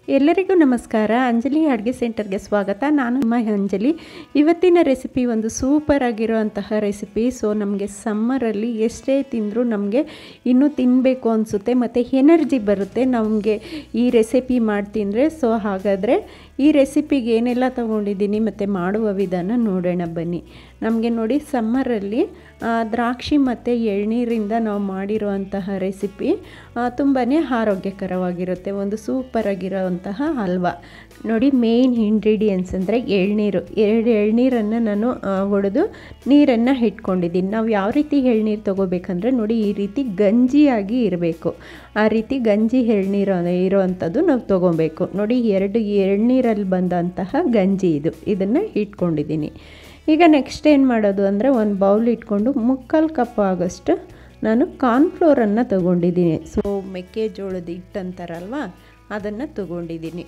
ಎಲ್ಲರಿಗೂ ನಮಸ್ಕಾರ ಅಂಜಲಿ ಅಡುಗೆ ಸೆಂಟರ್ಗೆ ಸ್ವಾಗತ ನಾನು ನಿಮ್ಮ ಅಂಜಲಿ ಇವತ್ತಿನ ರೆಸಿಪಿ ಒಂದು ಸೂಪರ್ ಆಗಿರುವಂತಹ ರೆಸಿಪಿ ಸೊ ನಮಗೆ ಸಮ್ಮರಲ್ಲಿ ಎಷ್ಟೇ ತಿಂದರೂ ನಮಗೆ ಇನ್ನೂ ತಿನ್ನಬೇಕು ಅನಿಸುತ್ತೆ ಮತ್ತು ಎನರ್ಜಿ ಬರುತ್ತೆ ನಮಗೆ ಈ ರೆಸಿಪಿ ಮಾಡಿ ತಿಂದರೆ ಸೊ ಹಾಗಾದರೆ ಈ ರೆಸಿಪಿಗೆ ಏನೆಲ್ಲ ತೊಗೊಂಡಿದ್ದೀನಿ ಮತ್ತು ಮಾಡುವ ವಿಧಾನ ನೋಡೋಣ ಬನ್ನಿ ನಮಗೆ ನೋಡಿ ಸಮ್ಮರಲ್ಲಿ ದ್ರಾಕ್ಷಿ ಮತ್ತು ಎಳ್ನೀರಿಂದ ನಾವು ಮಾಡಿರುವಂತಹ ರೆಸಿಪಿ ತುಂಬಾ ಆರೋಗ್ಯಕರವಾಗಿರುತ್ತೆ ಒಂದು ಸೂಪರಾಗಿರೋವಂತಹ ಹಲ್ವಾ ನೋಡಿ ಮೇಯ್ನ್ ಇಂಗ್ರೀಡಿಯೆಂಟ್ಸ್ ಅಂದರೆ ಎಳ್ನೀರು ಎರಡು ಎಳ್ನೀರನ್ನು ನಾನು ಒಡೆದು ನೀರನ್ನು ಇಟ್ಕೊಂಡಿದ್ದೀನಿ ನಾವು ಯಾವ ರೀತಿ ಎಳ್ನೀರು ತೊಗೋಬೇಕಂದ್ರೆ ನೋಡಿ ಈ ರೀತಿ ಗಂಜಿಯಾಗಿ ಇರಬೇಕು ಆ ರೀತಿ ಗಂಜಿ ಎಳ್ನೀರು ಇರೋವಂಥದ್ದು ನಾವು ತೊಗೊಬೇಕು ನೋಡಿ ಎರಡು ಎಳ್ನೀರಲ್ಲಿ ಬಂದಂತಹ ಗಂಜಿ ಇದು ಇದನ್ನು ಇಟ್ಕೊಂಡಿದ್ದೀನಿ ಈಗ ನೆಕ್ಸ್ಟ್ ಏನು ಮಾಡೋದು ಅಂದರೆ ಒಂದು ಬೌಲ್ ಇಟ್ಕೊಂಡು ಮುಕ್ಕಾಲು ಕಪ್ ಆಗೋಷ್ಟು ನಾನು ಕಾರ್ನ್ಫ್ಲೋರನ್ನು ತೊಗೊಂಡಿದ್ದೀನಿ ಸೊ ಮೆಕ್ಕೆಜೋಳದ ಹಿಟ್ಟು ಅಂತಾರಲ್ವ ಅದನ್ನು ತೊಗೊಂಡಿದ್ದೀನಿ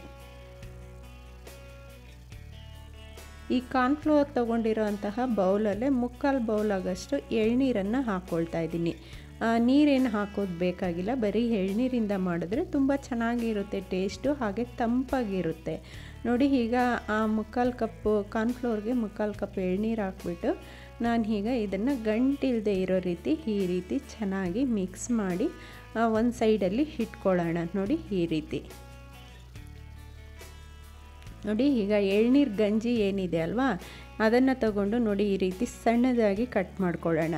ಈ ಕಾರ್ನ್ಫ್ಲೋರ್ ತೊಗೊಂಡಿರೋ ಅಂತಹ ಬೌಲಲ್ಲೇ ಮುಕ್ಕಾಲು ಬೌಲ್ ಆಗೋಷ್ಟು ಎಳ್ನೀರನ್ನು ಹಾಕ್ಕೊಳ್ತಾ ಇದ್ದೀನಿ ನೀರೇನು ಹಾಕೋದು ಬೇಕಾಗಿಲ್ಲ ಬರೀ ಎಳ್ನೀರಿಂದ ಮಾಡಿದ್ರೆ ತುಂಬ ಚೆನ್ನಾಗಿರುತ್ತೆ ಟೇಸ್ಟು ಹಾಗೆ ತಂಪಾಗಿರುತ್ತೆ ನೋಡಿ ಈಗ ಆ ಮುಕ್ಕಾಲು ಕಪ್ಪು ಕಾರ್ನ್ಫ್ಲೋರ್ಗೆ ಮುಕ್ಕಾಲು ಕಪ್ ಎಳ್ನೀರು ಹಾಕ್ಬಿಟ್ಟು ನಾನು ಈಗ ಇದನ್ನು ಗಂಟಿಲ್ಲದೆ ಇರೋ ರೀತಿ ಈ ರೀತಿ ಚೆನ್ನಾಗಿ ಮಿಕ್ಸ್ ಮಾಡಿ ಒಂದು ಸೈಡಲ್ಲಿ ಇಟ್ಕೊಳ್ಳೋಣ ನೋಡಿ ಈ ರೀತಿ ನೋಡಿ ಈಗ ಎಳ್ನೀರು ಗಂಜಿ ಏನಿದೆ ಅಲ್ವಾ ಅದನ್ನು ತಗೊಂಡು ನೋಡಿ ಈ ರೀತಿ ಸಣ್ಣದಾಗಿ ಕಟ್ ಮಾಡ್ಕೊಳ್ಳೋಣ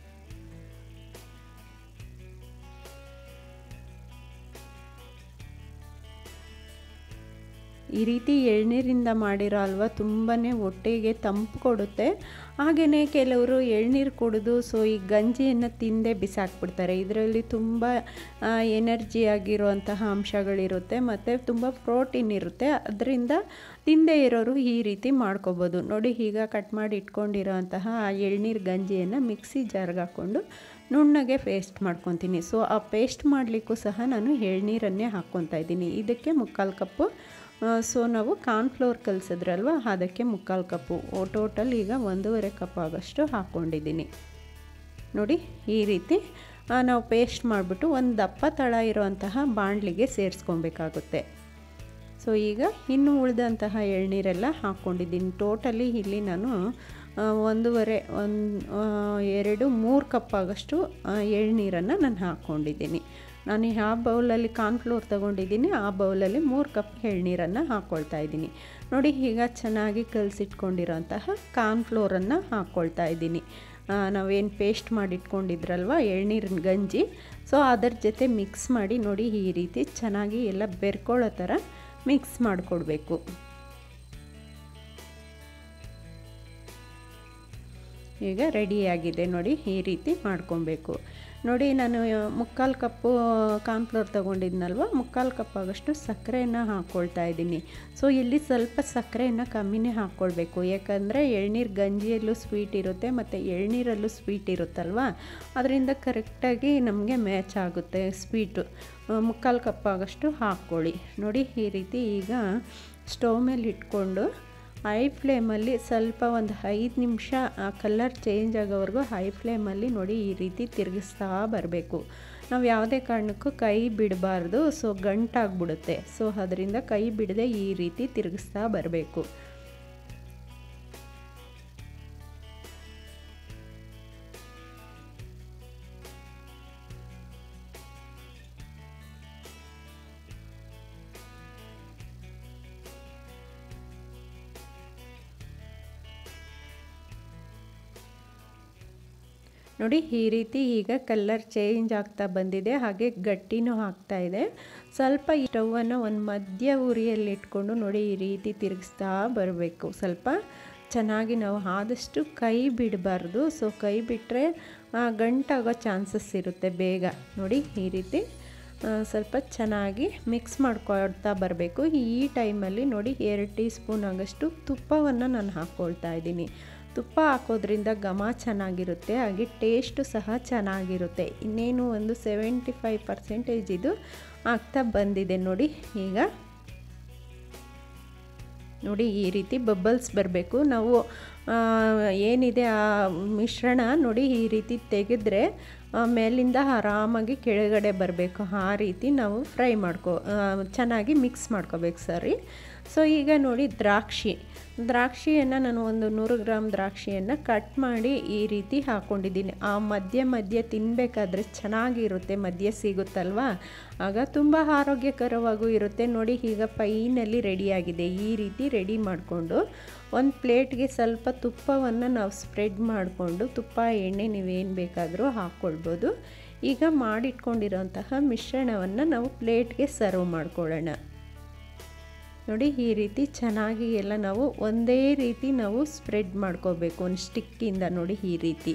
ಈ ರೀತಿ ಎಳ್ನೀರಿಂದ ಮಾಡಿರೋ ಅಲ್ವಾ ತುಂಬಾ ಹೊಟ್ಟೆಗೆ ತಂಪು ಕೊಡುತ್ತೆ ಹಾಗೆಯೇ ಕೆಲವರು ಎಳ್ನೀರು ಕುಡಿದು ಸೊ ಈ ಗಂಜಿಯನ್ನು ತಿಂದೇ ಬಿಸಾಕ್ಬಿಡ್ತಾರೆ ಇದರಲ್ಲಿ ತುಂಬ ಎನರ್ಜಿ ಆಗಿರುವಂತಹ ಅಂಶಗಳಿರುತ್ತೆ ಮತ್ತು ತುಂಬ ಪ್ರೋಟೀನ್ ಇರುತ್ತೆ ಅದರಿಂದ ತಿಂದೇ ಇರೋರು ಈ ರೀತಿ ಮಾಡ್ಕೋಬೋದು ನೋಡಿ ಈಗ ಕಟ್ ಮಾಡಿ ಇಟ್ಕೊಂಡಿರೋ ಅಂತಹ ಆ ಎಳ್ನೀರು ಗಂಜಿಯನ್ನು ಮಿಕ್ಸಿ ಜಾರ್ಗೆ ಹಾಕ್ಕೊಂಡು ನುಣ್ಣಗೆ ಪೇಸ್ಟ್ ಮಾಡ್ಕೊತೀನಿ ಸೊ ಆ ಪೇಸ್ಟ್ ಮಾಡಲಿಕ್ಕೂ ಸಹ ನಾನು ಎಳ್ನೀರನ್ನೇ ಹಾಕ್ಕೊತಾ ಇದ್ದೀನಿ ಇದಕ್ಕೆ ಮುಕ್ಕಾಲು ಕಪ್ಪು ಸೊ ನಾವು ಕಾರ್ನ್ಫ್ಲೋರ್ ಕಲಿಸಿದ್ರಲ್ವ ಅದಕ್ಕೆ ಮುಕ್ಕಾಲು ಕಪ್ಪು ಟೋಟಲ್ ಈಗ ಒಂದೂವರೆ ಕಪ್ ಆಗೋಷ್ಟು ಹಾಕ್ಕೊಂಡಿದ್ದೀನಿ ನೋಡಿ ಈ ರೀತಿ ನಾವು ಪೇಸ್ಟ್ ಮಾಡಿಬಿಟ್ಟು ಒಂದು ದಪ್ಪ ತಳ ಇರುವಂತಹ ಬಾಣಲಿಗೆ ಸೇರಿಸ್ಕೊಬೇಕಾಗುತ್ತೆ ಸೊ ಈಗ ಇನ್ನು ಉಳಿದಂತಹ ಎಳ್ನೀರೆಲ್ಲ ಹಾಕ್ಕೊಂಡಿದ್ದೀನಿ ಟೋಟಲಿ ಇಲ್ಲಿ ನಾನು ಒಂದೂವರೆ ಒಂದು ಎರಡು ಮೂರು ಕಪ್ ಆಗೋಷ್ಟು ಎಳ್ನೀರನ್ನು ನಾನು ಹಾಕ್ಕೊಂಡಿದ್ದೀನಿ ನಾನು ಯಾವ ಬೌಲಲ್ಲಿ ಕಾರ್ನ್ಫ್ಲೋರ್ ತೊಗೊಂಡಿದ್ದೀನಿ ಆ ಬೌಲಲ್ಲಿ ಮೂರು ಕಪ್ ಎಳ್ನೀರನ್ನು ಹಾಕ್ಕೊಳ್ತಾ ಇದ್ದೀನಿ ನೋಡಿ ಈಗ ಚೆನ್ನಾಗಿ ಕಲಸಿಟ್ಕೊಂಡಿರೋಂತಹ ಕಾರ್ನ್ಫ್ಲೋರನ್ನು ಹಾಕ್ಕೊಳ್ತಾ ಇದ್ದೀನಿ ನಾವೇನು ಪೇಸ್ಟ್ ಮಾಡಿಟ್ಕೊಂಡಿದ್ರಲ್ವ ಎಳ್ನೀರಿನ ಗಂಜಿ ಸೊ ಅದರ ಜೊತೆ ಮಿಕ್ಸ್ ಮಾಡಿ ನೋಡಿ ಈ ರೀತಿ ಚೆನ್ನಾಗಿ ಎಲ್ಲ ಬೆರ್ಕೊಳ್ಳೋ ಥರ ಮಿಕ್ಸ್ ಮಾಡಿಕೊಡ್ಬೇಕು ಈಗ ರೆಡಿಯಾಗಿದೆ ನೋಡಿ ಈ ರೀತಿ ಮಾಡ್ಕೊಬೇಕು ನೋಡಿ ನಾನು ಮುಕ್ಕಾಲು ಕಪ್ಪು ಕಾರ್ನ್ಫ್ಲೋರ್ ತೊಗೊಂಡಿದ್ನಲ್ವ ಮುಕ್ಕಾಲು ಕಪ್ ಆಗೋಷ್ಟು ಸಕ್ಕರೆಯನ್ನು ಹಾಕ್ಕೊಳ್ತಾ ಇದ್ದೀನಿ ಸೊ ಇಲ್ಲಿ ಸ್ವಲ್ಪ ಸಕ್ಕರೆಯನ್ನು ಕಮ್ಮಿನೇ ಹಾಕ್ಕೊಳ್ಬೇಕು ಯಾಕಂದರೆ ಎಳ್ನೀರು ಗಂಜಿಯಲ್ಲೂ ಸ್ವೀಟ್ ಇರುತ್ತೆ ಮತ್ತು ಎಳ್ನೀರಲ್ಲೂ ಸ್ವೀಟ್ ಇರುತ್ತಲ್ವ ಅದರಿಂದ ಕರೆಕ್ಟಾಗಿ ನಮಗೆ ಮ್ಯಾಚ್ ಆಗುತ್ತೆ ಸ್ವೀಟು ಮುಕ್ಕಾಲು ಕಪ್ ಆಗೋಷ್ಟು ಹಾಕ್ಕೊಳ್ಳಿ ನೋಡಿ ಈ ರೀತಿ ಈಗ ಸ್ಟವ್ ಮೇಲೆ ಇಟ್ಕೊಂಡು ಹೈ ಫ್ಲೇಮಲ್ಲಿ ಸ್ವಲ್ಪ ಒಂದು ಐದು ನಿಮಿಷ ಕಲರ್ ಚೇಂಜ್ ಆಗೋವರೆಗೂ ಹೈ ಫ್ಲೇಮಲ್ಲಿ ನೋಡಿ ಈ ರೀತಿ ತಿರುಗಿಸ್ತಾ ಬರಬೇಕು ನಾವು ಯಾವುದೇ ಕಾರಣಕ್ಕೂ ಕೈ ಬಿಡಬಾರ್ದು ಸೊ ಗಂಟಾಗ್ಬಿಡುತ್ತೆ ಸೊ ಅದರಿಂದ ಕೈ ಬಿಡದೆ ಈ ರೀತಿ ತಿರುಗಿಸ್ತಾ ಬರಬೇಕು ನೋಡಿ ಈ ರೀತಿ ಈಗ ಕಲರ್ ಚೇಂಜ್ ಆಗ್ತಾ ಬಂದಿದೆ ಹಾಗೆ ಗಟ್ಟಿನೂ ಆಗ್ತಾ ಇದೆ ಸ್ವಲ್ಪ ಈ ಸ್ಟವನ್ನು ಒಂದು ಮಧ್ಯ ಉರಿಯಲ್ಲಿ ಇಟ್ಕೊಂಡು ನೋಡಿ ಈ ರೀತಿ ತಿರುಗಿಸ್ತಾ ಬರಬೇಕು ಸ್ವಲ್ಪ ಚೆನ್ನಾಗಿ ನಾವು ಆದಷ್ಟು ಕೈ ಬಿಡಬಾರ್ದು ಸೊ ಕೈ ಬಿಟ್ಟರೆ ಗಂಟಾಗೋ ಚಾನ್ಸಸ್ ಇರುತ್ತೆ ಬೇಗ ನೋಡಿ ಈ ರೀತಿ ಸ್ವಲ್ಪ ಚೆನ್ನಾಗಿ ಮಿಕ್ಸ್ ಮಾಡ್ಕೊಳ್ತಾ ಬರಬೇಕು ಈ ಟೈಮಲ್ಲಿ ನೋಡಿ ಎರಡು ಟೀ ಸ್ಪೂನ್ ಆಗೋಷ್ಟು ತುಪ್ಪವನ್ನು ನಾನು ಹಾಕ್ಕೊಳ್ತಾ ಇದ್ದೀನಿ ತುಪ್ಪ ಹಾಕೋದ್ರಿಂದ ಘಮ ಚೆನ್ನಾಗಿರುತ್ತೆ ಹಾಗೆ ಟೇಸ್ಟು ಸಹ ಚೆನ್ನಾಗಿರುತ್ತೆ ಇನ್ನೇನು ಒಂದು ಸೆವೆಂಟಿ ಫೈವ್ ಪರ್ಸೆಂಟೇಜ್ ಇದು ಆಗ್ತಾ ಬಂದಿದೆ ನೋಡಿ ಈಗ ನೋಡಿ ಈ ರೀತಿ ಬಬ್ಬಲ್ಸ್ ಬರಬೇಕು ನಾವು ಏನಿದೆ ಆ ಮಿಶ್ರಣ ನೋಡಿ ಈ ರೀತಿ ತೆಗೆದ್ರೆ ಮೇಲಿಂದ ಆರಾಮಾಗಿ ಕೆಳಗಡೆ ಬರಬೇಕು ಆ ರೀತಿ ನಾವು ಫ್ರೈ ಮಾಡ್ಕೊ ಚೆನ್ನಾಗಿ ಮಿಕ್ಸ್ ಮಾಡ್ಕೋಬೇಕು ಸರಿ ಸೊ ಈಗ ನೋಡಿ ದ್ರಾಕ್ಷಿ ದ್ರಾಕ್ಷಿಯನ್ನು ನಾನು ಒಂದು ನೂರು ಗ್ರಾಮ್ ದ್ರಾಕ್ಷಿಯನ್ನು ಕಟ್ ಮಾಡಿ ಈ ರೀತಿ ಹಾಕ್ಕೊಂಡಿದ್ದೀನಿ ಆ ಮಧ್ಯೆ ಮಧ್ಯೆ ತಿನ್ನಬೇಕಾದ್ರೆ ಚೆನ್ನಾಗಿರುತ್ತೆ ಮಧ್ಯೆ ಸಿಗುತ್ತಲ್ವಾ ಆಗ ತುಂಬ ಆರೋಗ್ಯಕರವಾಗೂ ಇರುತ್ತೆ ನೋಡಿ ಈಗ ಪೈನಲ್ಲಿ ರೆಡಿಯಾಗಿದೆ ಈ ರೀತಿ ರೆಡಿ ಮಾಡಿಕೊಂಡು ಒಂದು ಪ್ಲೇಟ್ಗೆ ಸ್ವಲ್ಪ ತುಪ್ಪವನ್ನು ನಾವು ಸ್ಪ್ರೆಡ್ ಮಾಡಿಕೊಂಡು ತುಪ್ಪ ಎಣ್ಣೆ ನೀವೇನು ಬೇಕಾದರೂ ಹಾಕ್ಕೊಳ್ಬೋದು ಈಗ ಮಾಡಿಟ್ಕೊಂಡಿರೋಂತಹ ಮಿಶ್ರಣವನ್ನು ನಾವು ಪ್ಲೇಟ್ಗೆ ಸರ್ವ್ ಮಾಡ್ಕೊಳ್ಳೋಣ ನೋಡಿ ಈ ರೀತಿ ಚೆನ್ನಾಗಿ ಎಲ್ಲ ನಾವು ಒಂದೇ ರೀತಿ ನಾವು ಸ್ಪ್ರೆಡ್ ಮಾಡ್ಕೋಬೇಕು ಒಂದು ಸ್ಟಿಕ್ಕಿಂದ ನೋಡಿ ಈ ರೀತಿ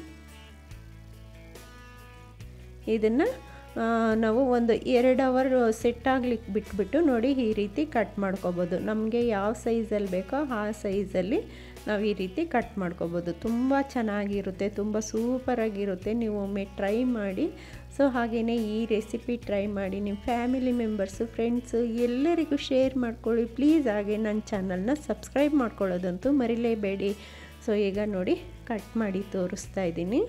ಇದನ್ನು ನಾವು ಒಂದು ಎರಡು ಅವರ್ ಸೆಟ್ ಆಗ್ಲಿಕ್ಕೆ ಬಿಟ್ಬಿಟ್ಟು ನೋಡಿ ಈ ರೀತಿ ಕಟ್ ಮಾಡ್ಕೋಬೋದು ನಮಗೆ ಯಾವ ಸೈಜಲ್ಲಿ ಬೇಕೋ ಆ ಸೈಜಲ್ಲಿ ನಾವು ಈ ರೀತಿ ಕಟ್ ಮಾಡ್ಕೋಬೋದು ತುಂಬ ಚೆನ್ನಾಗಿರುತ್ತೆ ತುಂಬ ಸೂಪರಾಗಿರುತ್ತೆ ನೀವು ಒಮ್ಮೆ ಟ್ರೈ ಮಾಡಿ ಸೊ ಹಾಗೆಯೇ ಈ ರೆಸಿಪಿ ಟ್ರೈ ಮಾಡಿ ನಿಮ್ಮ ಫ್ಯಾಮಿಲಿ ಮೆಂಬರ್ಸು ಫ್ರೆಂಡ್ಸು ಎಲ್ಲರಿಗೂ ಶೇರ್ ಮಾಡ್ಕೊಳ್ಳಿ ಪ್ಲೀಸ್ ಹಾಗೆ ನನ್ನ ಚಾನಲ್ನ ಸಬ್ಸ್ಕ್ರೈಬ್ ಮಾಡ್ಕೊಳ್ಳೋದಂತೂ ಮರಿಲೇಬೇಡಿ ಸೊ ಈಗ ನೋಡಿ ಕಟ್ ಮಾಡಿ ತೋರಿಸ್ತಾ ಇದ್ದೀನಿ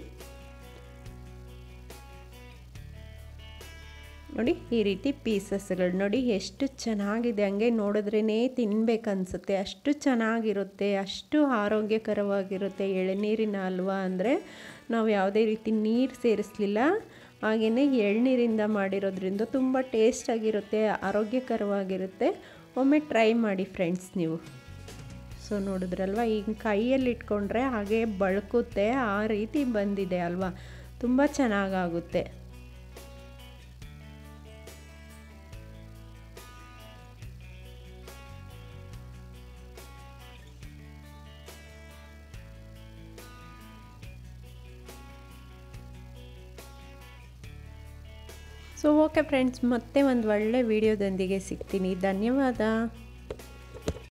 ನೋಡಿ ಈ ರೀತಿ ಪೀಸಸ್ಗಳು ನೋಡಿ ಎಷ್ಟು ಚೆನ್ನಾಗಿದೆ ಹಂಗೆ ನೋಡಿದ್ರೇ ತಿನ್ಬೇಕನ್ಸುತ್ತೆ ಅಷ್ಟು ಚೆನ್ನಾಗಿರುತ್ತೆ ಅಷ್ಟು ಆರೋಗ್ಯಕರವಾಗಿರುತ್ತೆ ಎಳನೀರಿನ ಹಲ್ವಾ ಅಂದರೆ ನಾವು ಯಾವುದೇ ರೀತಿ ನೀರು ಸೇರಿಸಲಿಲ್ಲ ಹಾಗೆಯೇ ಎಳ್ನೀರಿಂದ ಮಾಡಿರೋದ್ರಿಂದ ತುಂಬ ಟೇಸ್ಟಾಗಿರುತ್ತೆ ಆರೋಗ್ಯಕರವಾಗಿರುತ್ತೆ ಒಮ್ಮೆ ಟ್ರೈ ಮಾಡಿ ಫ್ರೆಂಡ್ಸ್ ನೀವು ಸೊ ನೋಡಿದ್ರಲ್ವ ಈಗ ಕೈಯಲ್ಲಿ ಇಟ್ಕೊಂಡ್ರೆ ಹಾಗೆ ಬಳ್ಕುತ್ತೆ ಆ ರೀತಿ ಬಂದಿದೆ ಅಲ್ವಾ ತುಂಬ ಚೆನ್ನಾಗಾಗುತ್ತೆ ಸೊ ಓಕೆ ಫ್ರೆಂಡ್ಸ್ ಮತ್ತೆ ಒಂದು ಒಳ್ಳೆ ವಿಡಿಯೋದೊಂದಿಗೆ ಸಿಗ್ತೀನಿ ಧನ್ಯವಾದ